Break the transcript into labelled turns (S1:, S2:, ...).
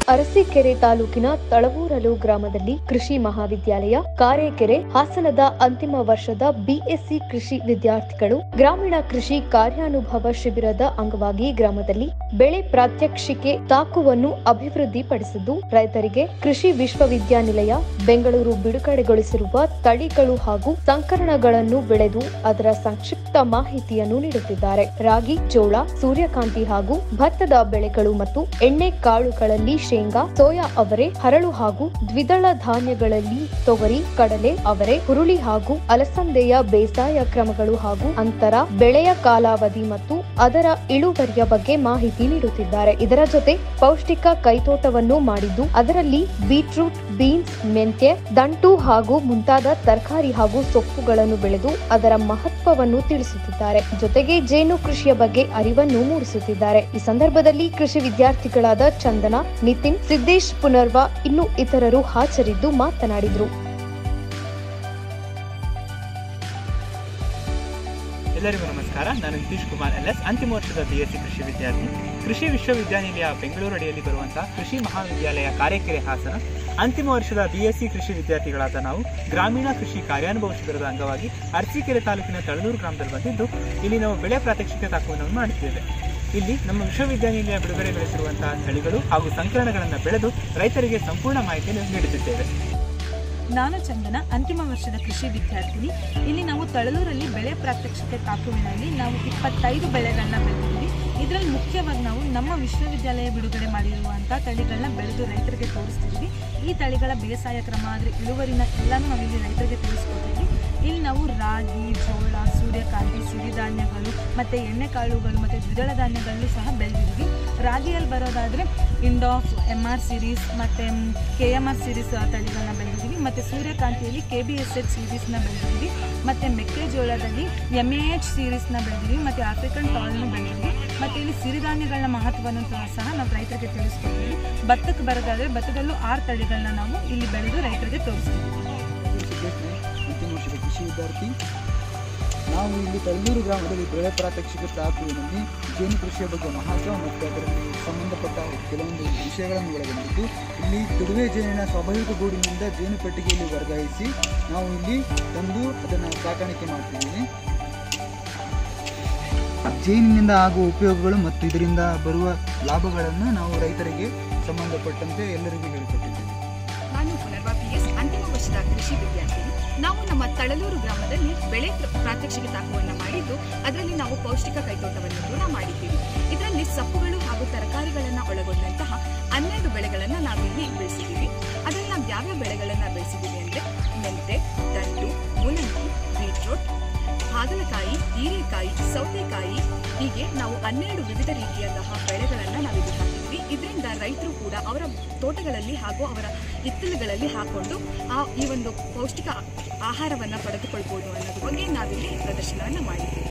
S1: ಅರಸೀಕೆರೆ ತಾಲೂಕಿನ ತಳವೂರಲು ಗ್ರಾಮದಲ್ಲಿ ಕೃಷಿ ಮಹಾವಿದ್ಯಾಲಯ ಕಾರೇಕೆರೆ ಹಾಸನದ ಅಂತಿಮ ವರ್ಷದ ಬಿಎಸ್ಸಿ ಕೃಷಿ ವಿದ್ಯಾರ್ಥಿಗಳು ಗ್ರಾಮೀಣ ಕೃಷಿ ಕಾರ್ಯಾನುಭವ ಶಿಬಿರದ ಅಂಗವಾಗಿ ಗ್ರಾಮದಲ್ಲಿ ಬೆಳೆ ಪ್ರಾತ್ಯಕ್ಷಿಕೆ ತಾಕುವನ್ನು ಅಭಿವೃದ್ಧಿಪಡಿಸಿದ್ದು ರೈತರಿಗೆ ಕೃಷಿ ವಿಶ್ವವಿದ್ಯಾನಿಲಯ ಬೆಂಗಳೂರು ಬಿಡುಗಡೆಗೊಳಿಸಿರುವ ತಳಿಗಳು ಹಾಗೂ ಸಂಕರಣಗಳನ್ನು ಬೆಳೆದು ಅದರ ಸಂಕ್ಷಿಪ್ತ ಮಾಹಿತಿಯನ್ನು ನೀಡುತ್ತಿದ್ದಾರೆ ರಾಗಿ ಜೋಳ ಸೂರ್ಯಕಾಂತಿ ಹಾಗೂ ಭತ್ತದ ಬೆಳೆಗಳು ಮತ್ತು ಎಣ್ಣೆ ಕಾಳುಗಳಲ್ಲಿ ಶೇಂಗಾ ಸೋಯಾ ಅವರೆ ಹರಳು ಹಾಗೂ ದ್ವಿದಳ ಧಾನ್ಯಗಳಲ್ಲಿ ತೊಗರಿ ಕಡಲೆ ಅವರೆ ಹುರುಳಿ ಹಾಗೂ ಅಲಸಂದೆಯ ಬೇಸಾಯ ಕ್ರಮಗಳು ಹಾಗೂ ಅಂತರ ಬೆಳೆಯ ಕಾಲಾವಧಿ ಮತ್ತು ಅದರ ಇಳುವರಿಯ ಬಗ್ಗೆ ಮಾಹಿತಿ ನೀಡುತ್ತಿದ್ದಾರೆ ಇದರ ಜೊತೆ ಪೌಷ್ಟಿಕ ಕೈತೋಟವನ್ನು ಮಾಡಿದ್ದು ಅದರಲ್ಲಿ ಬೀಟ್ರೂಟ್ ಬೀನ್ಸ್ ಮೆಂತ್ಯ ದಂಟು ಹಾಗೂ ಮುಂತಾದ ತರಕಾರಿ ಹಾಗೂ ಸೊಪ್ಪುಗಳನ್ನು ಬೆಳೆದು ಅದರ ಮಹತ್ವವನ್ನು ತಿಳಿಸುತ್ತಿದ್ದಾರೆ ಜೊತೆಗೆ ಜೇನು ಕೃಷಿಯ ಬಗ್ಗೆ ಅರಿವನ್ನು ಮೂಡಿಸುತ್ತಿದ್ದಾರೆ ಈ ಸಂದರ್ಭದಲ್ಲಿ ಕೃಷಿ ವಿದ್ಯಾರ್ಥಿಗಳಾದ ಚಂದನ ನಿತಿನ್ ಸಿದ್ದೇಶ್ ಪುನರ್ವ ಇನ್ನು ಇತರರು ಹಾಜರಿದ್ದು ಮಾತನಾಡಿದರು
S2: ಎಲ್ಲರಿಗೂ ನಮಸ್ಕಾರ ನಾನು ನಿತೀಶ್ ಕುಮಾರ್ ಎಲ್ ಎಸ್ ಅಂತಿಮ ವರ್ಷದ ಬಿ ಎಸ್ ಸಿ ಕೃಷಿ ವಿದ್ಯಾರ್ಥಿ ಕೃಷಿ ವಿಶ್ವವಿದ್ಯಾನಿಲಯ ಬೆಂಗಳೂರು ಅಡಿಯಲ್ಲಿ ಬರುವಂತಹ ಕೃಷಿ ಮಹಾವಿದ್ಯಾಲಯ ಕಾರೇಕೆರೆ ಹಾಸನ ಅಂತಿಮ ವರ್ಷದ ಬಿ ಎಸ್ ಸಿ ಕೃಷಿ ವಿದ್ಯಾರ್ಥಿಗಳಾದ ನಾವು ಗ್ರಾಮೀಣ ಕೃಷಿ ಕಾರ್ಯಾನುಭವ ಶಿಬಿರದ ಅಂಗವಾಗಿ ಅರಸೀಕೆರೆ ತಾಲೂಕಿನ ತಳನೂರು ಗ್ರಾಮದಲ್ಲಿ ಬಂದಿದ್ದು ಇಲ್ಲಿ ನಾವು ಬೆಳೆ ಪ್ರಾತ್ಯಕ್ಷಿಕೆ ತಾಕುವನ್ನು ಮಾಡುತ್ತಿದ್ದೇವೆ ಇಲ್ಲಿ ನಮ್ಮ ವಿಶ್ವವಿದ್ಯಾನಿಲಯ ಬಿಡುಗಡೆಗೊಳಿಸಿರುವಂತಹ ತಳಿಗಳು ಹಾಗೂ ಸಂಕರಣಗಳನ್ನು ಬೆಳೆದು ರೈತರಿಗೆ ಸಂಪೂರ್ಣ ಮಾಹಿತಿಯನ್ನು ನೀಡುತ್ತಿದ್ದೇವೆ
S3: ನಾನು ಚಂದನ ಅಂತಿಮ ವರ್ಷದ ಕೃಷಿ ವಿದ್ಯಾರ್ಥಿನಿ ಇಲ್ಲಿ ನಾವು ತಳಲೂರಲ್ಲಿ ಬೆಳೆ ಪ್ರಾತ್ಯಕ್ಷಿಕೆ ತಾಕುವಿನಲ್ಲಿ ನಾವು ಇಪ್ಪತ್ತೈದು ಬೆಳೆಗಳನ್ನ ಬೆಳೆದಿದ್ದೀವಿ ಇದರಲ್ಲಿ ಮುಖ್ಯವಾಗಿ ನಾವು ನಮ್ಮ ವಿಶ್ವವಿದ್ಯಾಲಯ ಬಿಡುಗಡೆ ಮಾಡಿರುವಂಥ ತಳಿಗಳನ್ನ ಬೆಳೆದು ರೈತರಿಗೆ ತೋರಿಸ್ತಿದ್ವಿ ಈ ತಳಿಗಳ ಬೇಸಾಯ ಕ್ರಮ ಆದರೆ ಇಳುವರಿನ ಎಲ್ಲನೂ ನಾವು ಇಲ್ಲಿ ರೈತರಿಗೆ ತಿಳಿಸ್ಕೊಡ್ತೀವಿ ಇಲ್ಲಿ ನಾವು ರಾಗಿ ಜೋಳ ಸೂರ್ಯಕಾಂತಿ ಸಿರಿಧಾನ್ಯಗಳು ಮತ್ತು ಎಣ್ಣೆಕಾಳುಗಳು ಮತ್ತು ದ್ವಿದಳ ಧಾನ್ಯಗಳನ್ನು ಸಹ ಬೆಳೆದಿದ್ದೀವಿ ರಾಗಿಯಲ್ಲಿ ಬರೋದಾದರೆ ಇಂಡಾಫ್ ಎಮ್ ಆರ್ ಸಿರೀಸ್ ಮತ್ತು ಕೆ ಎಮ್ ಆರ್ ಸಿರೀಸ್ ತಳಿಗಳನ್ನ ಬೆಳೆದಿದ್ದೀವಿ ಮತ್ತು ಸೂರ್ಯಕಾಂತಿಯಲ್ಲಿ ಕೆ ಬಿ ಎಸ್ ಎಚ್ ಸೀರೀಸ್ನ ಬೆಳೆದಿದ್ದೀವಿ ಮತ್ತು ಮೆಕ್ಕೆಜೋಳದಲ್ಲಿ ಎಮ್ ಎ ಎಚ್ ಸೀರೀಸ್ನ ಬೆಳೆದಿದ್ದೀವಿ ಮತ್ತು ಆಫ್ರಿಕನ್ ಟಾಲ್ನು ಬೆಳೆದಿದ್ದೀವಿ ಮತ್ತು ಇಲ್ಲಿ ಸಿರಿಧಾನ್ಯಗಳ ಮಹತ್ವವನ್ನು ಸಹ ನಾವು ರೈತರಿಗೆ ತಿಳಿಸ್ಕೊಡ್ತೀವಿ ಭತ್ತಕ್ಕೆ ಬರೋದಾದರೆ ಭತ್ತದಲ್ಲೂ ಆರು ತಳಿಗಳನ್ನ ನಾವು ಇಲ್ಲಿ ಬೆಳೆದು ರೈತರಿಗೆ ತೋರಿಸ್ತೀವಿ
S4: ಸಿದ್ದೇಶ್ ನಾಯ್ಕ್, ಅಂತಿಮ ವರ್ಷದ ಕೃಷಿ ವಿದ್ಯಾರ್ಥಿ ನಾವು ಇಲ್ಲಿ ತಳ್ಳೂರು ಗ್ರಾಮದಲ್ಲಿ ಬೆಳೆ ಪ್ರಾತ್ಯಕ್ಷಿಕ ತಾಕುವಿನಲ್ಲಿ ಜೇನು ಕೃಷಿಯ ಬಗ್ಗೆ ಮಹತ್ವ ಮತ್ತು ಅದರಲ್ಲಿ ಸಂಬಂಧಪಟ್ಟ ಕೆಲವೊಂದು ವಿಷಯಗಳನ್ನು ಒಳಗೊಂಡಿದ್ದು ಇಲ್ಲಿ ತುಡುವೆ ಜೇನಿನ ಸ್ವಾಭಾವಿಕ ಗೂಡಿನಿಂದ ಜೇನು ಪೆಟ್ಟಿಗೆಯಲ್ಲಿ ವರ್ಗಾಯಿಸಿ ನಾವು ಇಲ್ಲಿ ತಂದು ಅದನ್ನು ಸಾಕಾಣಿಕೆ ಮಾಡ್ತಿದ್ದೀವಿ ಜೇನಿನಿಂದ ಆಗುವ ಉಪಯೋಗಗಳು ಮತ್ತು ಇದರಿಂದ ಬರುವ ಲಾಭಗಳನ್ನು ನಾವು ರೈತರಿಗೆ ಸಂಬಂಧಪಟ್ಟಂತೆ ಎಲ್ಲರಿಗೂ ಹೇಳಿಕೊಟ್ಟಿದ್ದೇವೆ
S5: ನಾನು ಪುನರ್ವ ಪಿ ಎಸ್ ಅಂತಿಮ ವರ್ಷದ ಕೃಷಿ ವಿದ್ಯಾರ್ಥಿನಿ ನಾವು ನಮ್ಮ ತಳಲೂರು ಗ್ರಾಮದಲ್ಲಿ ಬೆಳೆ ಪ್ರ- ಪ್ರಾತ್ಯಕ್ಷಿಕೆ ತಾಕುವನ್ನು ಮಾಡಿದ್ದು ಅದರಲ್ಲಿ ನಾವು ಪೌಷ್ಟಿಕ ಕೈತೋಟವನ್ನು ಕೂಡ ಮಾಡಿದ್ದೀವಿ ಇದರಲ್ಲಿ ಸೊಪ್ಪುಗಳು ಹಾಗೂ ತರಕಾರಿಗಳನ್ನು ಒಳಗೊಂಡಂತಹ ಹನ್ನೆರಡು ಬೆಳೆಗಳನ್ನು ನಾವಿಲ್ಲಿ ಬೆಳೆಸಿದ್ದೀವಿ ಅದರಲ್ಲಿ ನಾವು ಯಾವ್ಯಾವ ಬೆಳೆಗಳನ್ನು ಬೆಳೆಸಿದ್ದೀವಿ ಅಂದರೆ ಮೆಂತೆ ದಂಟು ಮೂಲಂಗಿ ಬೀಟ್ರೂಟ್ ಹಾಗಲಕಾಯಿ ಹೀರೆಕಾಯಿ ಸೌತೆಕಾಯಿ ಹೀಗೆ ನಾವು ಹನ್ನೆರಡು ವಿವಿಧ ರೀತಿಯಾದಂತಹ ಬೆಳೆಗಳನ್ನು ನಾವಿಲ್ಲಿ ಹಾಕಿದ್ವಿ ಇದರಿಂದ ರೈತರು ಕೂಡ ಅವರ ತೋಟಗಳಲ್ಲಿ ಹಾಗೂ ಅವರ ಹಿತ್ತಲುಗಳಲ್ಲಿ ಹಾಕೊಂಡು ಆ ಈ ಒಂದು ಪೌಷ್ಟಿಕ ಆಹಾರವನ್ನು ಪಡೆದುಕೊಳ್ಬೋದು ಅನ್ನೋದ್ರ ಬಗ್ಗೆ ನಾವಿಲ್ಲಿ ಪ್ರದರ್ಶನವನ್ನು ಮಾಡಿದ್ದೀವಿ